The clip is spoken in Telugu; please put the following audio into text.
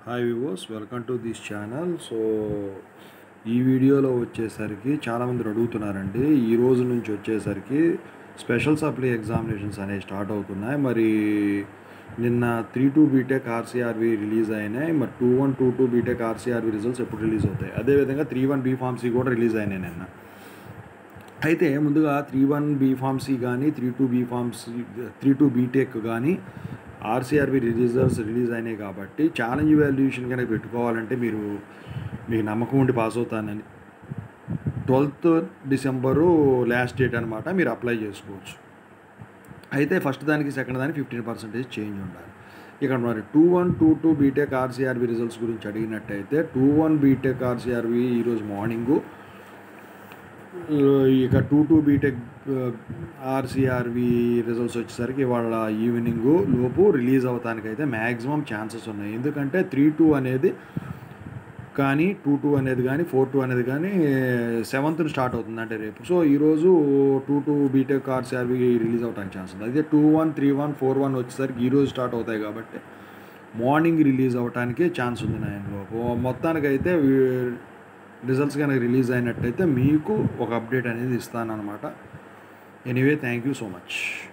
హాయ్ వివోస్ welcome to this channel so ఈ వీడియోలో వచ్చేసరికి చాలామంది అడుగుతున్నారండి ఈ రోజు నుంచి వచ్చేసరికి స్పెషల్ సప్లై ఎగ్జామినేషన్స్ అనేవి స్టార్ట్ అవుతున్నాయి మరి నిన్న three two BTech RCRV release అయినాయి మరి two one two two BTech RCRV results ఎప్పుడు రిలీజ్ అవుతాయి అదేవిధంగా త్రీ వన్ బీ ఫార్మసీ కూడా రిలీజ్ అయినాయి నిన్న అయితే ముందుగా త్రీ వన్ బీ ఫార్మసీ కానీ three two B pharmacy three two BTech కానీ ఆర్సీఆర్బి రిలీజర్స్ రిలీజ్ అయినాయి కాబట్టి ఛాలెంజ్ వాల్యుయేషన్ కనుక పెట్టుకోవాలంటే మీరు మీకు నమ్మకం ఉండి పాస్ అవుతానని ట్వెల్త్ డిసెంబరు లాస్ట్ డేట్ అనమాట మీరు అప్లై చేసుకోవచ్చు అయితే ఫస్ట్ దానికి సెకండ్ దానికి ఫిఫ్టీన్ పర్సెంటేజ్ చేంజ్ ఉండాలి ఇక్కడ మరి two one two two BTech RCRB results గురించి అడిగినట్టయితే టూ వన్ బీటెక్ ఆర్సీఆర్బి ఈరోజు మార్నింగు ఇక two two BTech RCRV results వచ్చేసరికి ఇవాళ ఈవినింగ్ లోపు రిలీజ్ అవటానికి అయితే మ్యాక్సిమం ఛాన్సెస్ ఉన్నాయి ఎందుకంటే త్రీ టూ అనేది కానీ టూ టూ అనేది కానీ ఫోర్ టూ అనేది కానీ సెవెంత్ని స్టార్ట్ అవుతుంది అంటే రేపు సో ఈరోజు two two BTech RCRV release అవడానికి ఛాన్స్ ఉంది అయితే two one three one four one వచ్చేసరికి ఈరోజు స్టార్ట్ అవుతాయి కాబట్టి మార్నింగ్ రిలీజ్ అవడానికి ఛాన్స్ ఉంది నైన్లో మొత్తానికైతే రిజల్ట్స్ కనుక రిలీజ్ అయినట్టయితే మీకు ఒక అప్డేట్ అనేది ఇస్తానన్నమాట anyway thank you so much